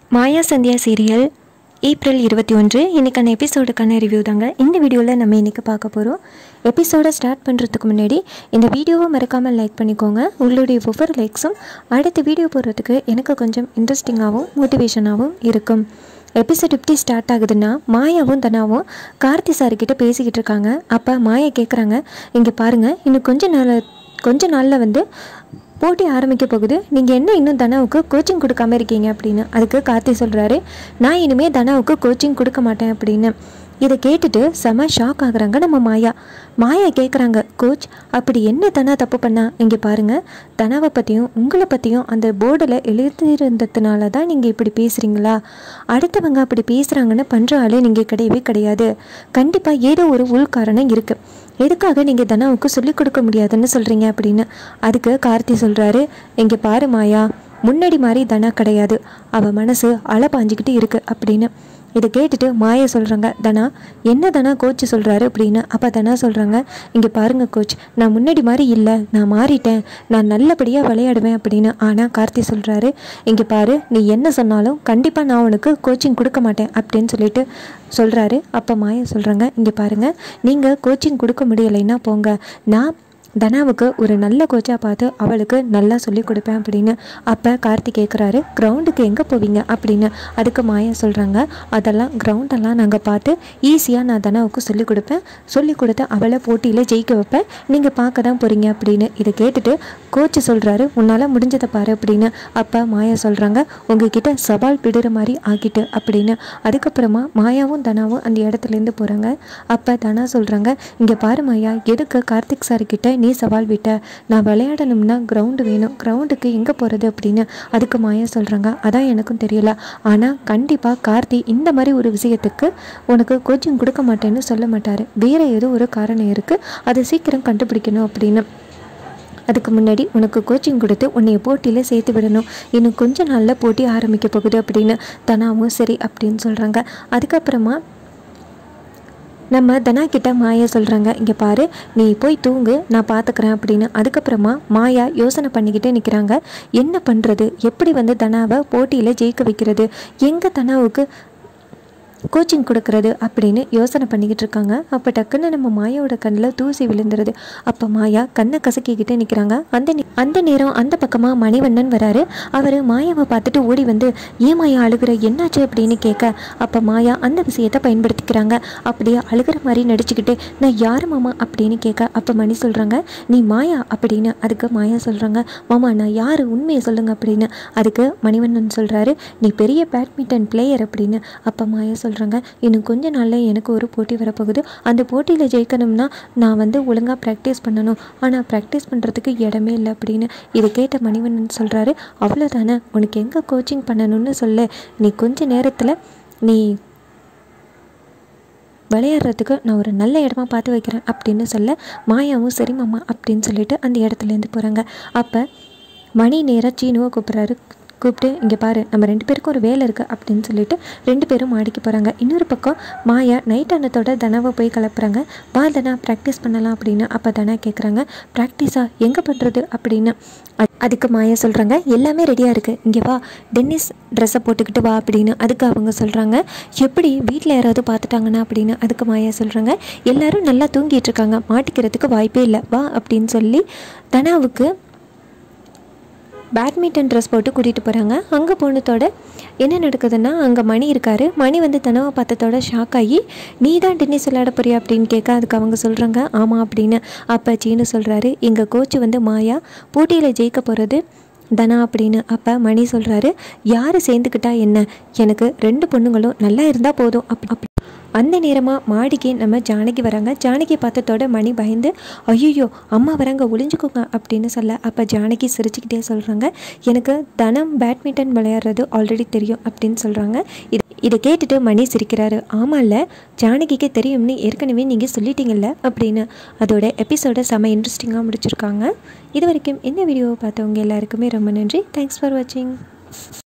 மாயா Sandhya serial April இருபத்தி ஒன்று இன்றைக்கான எபிசோடுக்கான ரிவ்யூ தாங்க இந்த வீடியோவில் நம்ம இன்றைக்கி பார்க்க போகிறோம் எபிசோடை ஸ்டார்ட் பண்ணுறதுக்கு முன்னாடி இந்த வீடியோவை மறக்காமல் லைக் பண்ணிக்கோங்க உங்களுடைய ஒவ்வொரு லைக்ஸும் அடுத்த வீடியோ போடுறதுக்கு எனக்கு கொஞ்சம் இன்ட்ரெஸ்டிங்காகவும் மோட்டிவேஷனாகவும் இருக்கும் எபிசோட் எப்படி ஸ்டார்ட் ஆகுதுன்னா மாயாவும் தனாவும் கார்த்தி சார்கிட்ட பேசிக்கிட்டு இருக்காங்க அப்போ மாயா கேட்குறாங்க இங்கே பாருங்கள் இன்னும் கொஞ்ச நாள் கொஞ்ச நாளில் வந்து போட்டி ஆரம்பிக்க போகுது நீங்கள் என்ன இன்னும் தனாவுக்கு கோச்சிங் கொடுக்காம இருக்கீங்க அப்படின்னு அதுக்கு கார்த்தி சொல்கிறாரு நான் இனிமேல் தனாவுக்கு கோச்சிங் கொடுக்க மாட்டேன் அப்படின்னு இதை கேட்டுட்டு செம ஷாக் ஆகுறாங்க நம்ம மாயா மாயா கேட்குறாங்க கோச் அப்படி என்ன தனா தப்பு பண்ணா இங்கே பாருங்கள் தனாவை பற்றியும் உங்களை பற்றியும் அந்த போர்டில் எழுதியிருந்ததுனால தான் நீங்கள் இப்படி பேசுகிறீங்களா அடுத்தவங்க அப்படி பேசுகிறாங்கன்னு பண்ணுற ஆளு நீங்கள் கிடையவே கிடையாது கண்டிப்பாக ஏதோ ஒரு உள்காரணம் இருக்குது எதுக்காக நீங்கள் தனாவுக்கு சொல்லிக் கொடுக்க முடியாதுன்னு சொல்கிறீங்க அப்படின்னு அதுக்கு கார்த்தி சொல்கிறாரு இங்கே பாரு மாயா முன்னாடி மாதிரி தனா கிடையாது அவள் மனசு அலை பாஞ்சிக்கிட்டு இருக்கு அப்படின்னு இதை கேட்டுட்டு மாயா சொல்கிறாங்க தனா என்ன தனா கோச் சொல்கிறாரு அப்படின்னு அப்போ தனா சொல்கிறாங்க இங்கே பாருங்க கோச் நான் முன்னாடி மாதிரி இல்லை நான் மாறிட்டேன் நான் நல்லபடியாக விளையாடுவேன் அப்படின்னு ஆனால் கார்த்தி சொல்கிறாரு இங்கே பாரு நீ என்ன சொன்னாலும் கண்டிப்பாக நான் உனக்கு கோச்சிங் கொடுக்க மாட்டேன் அப்படின்னு சொல்லிட்டு சொல்கிறாரு அப்போ மாயா சொல்கிறாங்க இங்கே பாருங்கள் நீங்கள் கோச்சிங் கொடுக்க முடியலைன்னா போங்க நான் தனாவுக்கு ஒரு நல்ல கோச்சாக பார்த்து அவளுக்கு நல்லா சொல்லி கொடுப்பேன் அப்படின்னு அப்போ கார்த்தி கேட்குறாரு கிரவுண்டுக்கு எங்கே போவீங்க அப்படின்னு அதுக்கு மாயா சொல்கிறாங்க அதெல்லாம் கிரவுண்டெல்லாம் நாங்கள் பார்த்து ஈஸியாக நான் தனாவுக்கு சொல்லி கொடுப்பேன் சொல்லி கொடுத்து அவளை போட்டியில் ஜெயிக்க வைப்பேன் நீங்கள் பார்க்க தான் போகிறீங்க அப்படின்னு இதை கேட்டுட்டு கோச் சொல்கிறாரு உன்னால் முடிஞ்சதை பாரு அப்படின்னு அப்போ மாயா சொல்கிறாங்க உங்ககிட்ட சவால் விடுற மாதிரி ஆக்கிட்டு அப்படின்னு அதுக்கப்புறமா மாயாவும் தனாவும் அந்த இடத்துலேருந்து போகிறாங்க அப்போ தனா சொல்கிறாங்க இங்கே பாரு மாயா எதுக்கு கார்த்திக் சார் கிட்ட நீ சவால் விட்ட நான் விளையாடணும்னா கிரவுண்டு வேணும் கிரவுண்டுக்கு எங்கே போகிறது அப்படின்னு அதுக்கு மாயா சொல்கிறாங்க அதான் எனக்கும் தெரியல ஆனால் கண்டிப்பாக கார்த்தி இந்த மாதிரி ஒரு விஷயத்துக்கு உனக்கு கோச்சிங் கொடுக்க மாட்டேன்னு சொல்ல மாட்டார் வேறு ஏதோ ஒரு காரணம் இருக்குது அதை சீக்கிரம் கண்டுபிடிக்கணும் அப்படின்னு அதுக்கு முன்னாடி உனக்கு கோச்சிங் கொடுத்து உன்னைய போட்டியில் சேர்த்து விடணும் இன்னும் கொஞ்ச நாளில் போட்டி ஆரம்பிக்க போகுது அப்படின்னு தனாவும் சரி அப்படின்னு சொல்கிறாங்க அதுக்கப்புறமா நம்ம தனா கிட்ட மாயா சொல்கிறாங்க இங்கே பாரு நீ போய் தூங்கு நான் பார்த்துக்கிறேன் அப்படின்னு அதுக்கப்புறமா மாயா யோசனை பண்ணிக்கிட்டே நிற்கிறாங்க என்ன பண்ணுறது எப்படி வந்து தனாவை போட்டியில் ஜெயிக்க வைக்கிறது எங்கே தனாவுக்கு கோச்சிங் கொடுக்கறது அப்படின்னு யோசனை பண்ணிக்கிட்டு இருக்காங்க அப்போ டக்குன்னு நம்ம மாயாவோட கண்ணில் தூசி விழுந்துருது அப்போ மாயா கண்ணை கசக்கிக்கிட்டே நிற்கிறாங்க அந்த நே- அந்த நேரம் அந்த பக்கமாக மணிவண்ணன் வராரு அவர் மாயாவை பார்த்துட்டு ஓடி வந்து ஏன் மாயா அழுகிற என்னாச்சு அப்படின்னு கேட்க அப்போ மாயா அந்த விஷயத்தை பயன்படுத்திக்கிறாங்க அப்படியே அழுகிற மாதிரி நடிச்சுக்கிட்டு நான் யார் மாமா அப்படின்னு கேட்க அப்போ மணி சொல்கிறாங்க நீ மாயா அப்படின்னு அதுக்கு மாயா சொல்கிறாங்க மாமா நான் யார் உண்மையை சொல்லுங்க அப்படின்னு அதுக்கு மணிவண்ணன் சொல்கிறாரு நீ பெரிய பேட்மிண்டன் பிளேயர் அப்படின்னு அப்போ மாயா சொல்கிறாங்க இன்னும் கொஞ்ச நாளில் எனக்கு ஒரு போட்டி வரப்போகுது அந்த போட்டியில் ஜெயிக்கணும்னா நான் வந்து ஒழுங்காக ப்ராக்டிஸ் பண்ணணும் ஆனால் ப்ராக்டிஸ் பண்ணுறதுக்கு இடமே இல்லை அப்படின்னு இதை கேட்ட மணிவண்ணன் சொல்கிறாரு அவ்வளோதானே உனக்கு எங்கே கோச்சிங் பண்ணணும்னு சொல்லு நீ கொஞ்ச நேரத்தில் நீ விளையாடுறதுக்கு நான் ஒரு நல்ல இடமா பார்த்து வைக்கிறேன் அப்படின்னு சொல்ல மாயாவும் சரி மாமா அப்படின்னு சொல்லிட்டு அந்த இடத்துலேருந்து போகிறாங்க அப்போ மணி நேராக சீனுவை கூப்பிட்றாரு கூப்பிட்டு இங்கே பாரு நம்ம ரெண்டு பேருக்கும் ஒரு வேலை இருக்குது அப்படின்னு சொல்லிட்டு ரெண்டு பேரும் மாடிக்கு போகிறாங்க இன்னொரு பக்கம் மாயா நைட் அன்னத்தோட தனாவை போய் கிளப்புறாங்க வா தனா ப்ராக்டிஸ் பண்ணலாம் அப்படின்னு அப்போ தனா கேட்குறாங்க ப்ராக்டிஸா எங்கே பண்ணுறது அப்படின்னு அ- அதுக்கு மாயா சொல்கிறாங்க எல்லாமே ரெடியாக இருக்குது இங்கே வா டென்னிஸ் ட்ரெஸ்ஸை போட்டுக்கிட்டு வா அப்படின்னு அதுக்கு அவங்க சொல்கிறாங்க எப்படி வீட்டில் யாராவது பார்த்துட்டாங்கன்னா அப்படின்னு அதுக்கு மாயா சொல்கிறாங்க எல்லாரும் நல்லா தூங்கிட்டு இருக்காங்க மாட்டிக்கிறதுக்கு வாய்ப்பே இல்லை வா அப்படின்னு சொல்லி தனாவுக்கு பேட்மிண்டன் ட்ரெஸ் போட்டு கூட்டிகிட்டு போகிறாங்க அங்கே போனதோட என்ன நடக்குதுன்னா அங்கே மணி இருக்கார் மணி வந்து தனவை பார்த்ததோட ஷாக் ஆகி நீ தான் டென்னிஸ் விளையாட போறியா அப்படின்னு கேட்க அதுக்கு அவங்க சொல்கிறாங்க ஆமாம் அப்படின்னு அப்போ சீனு சொல்கிறாரு எங்கள் கோச் வந்து மாயா போட்டியில் ஜெயிக்க போகிறது தனா அப்படின்னு அப்போ மணி சொல்கிறாரு யார் சேர்ந்துக்கிட்டா என்ன எனக்கு ரெண்டு பொண்ணுங்களும் நல்லா இருந்தால் போதும் அப் அப்படி அந்த நேரமாக மாடிக்கு நம்ம ஜானகி வராங்க ஜானகி பார்த்ததோட மணி பயந்து ஐயோ அம்மா வராங்க ஒளிஞ்சுக்கோங்க அப்படின்னு சொல்ல அப்போ ஜானகி சிரிச்சுக்கிட்டே சொல்கிறாங்க எனக்கு தனம் பேட்மிண்டன் விளையாடுறது ஆல்ரெடி தெரியும் அப்படின்னு சொல்கிறாங்க இது இதை கேட்டுட்டு மணி சிரிக்கிறாரு ஆமாம்ல ஜானகிக்கு தெரியும்னு ஏற்கனவே நீங்கள் சொல்லிட்டீங்கல்ல அப்படின்னு அதோட எபிசோட செம இன்ட்ரெஸ்டிங்காக முடிச்சிருக்காங்க இது வரைக்கும் இந்த வீடியோவை பார்த்தவங்க எல்லாருக்குமே ரொம்ப நன்றி தேங்க்ஸ் ஃபார் வாட்சிங்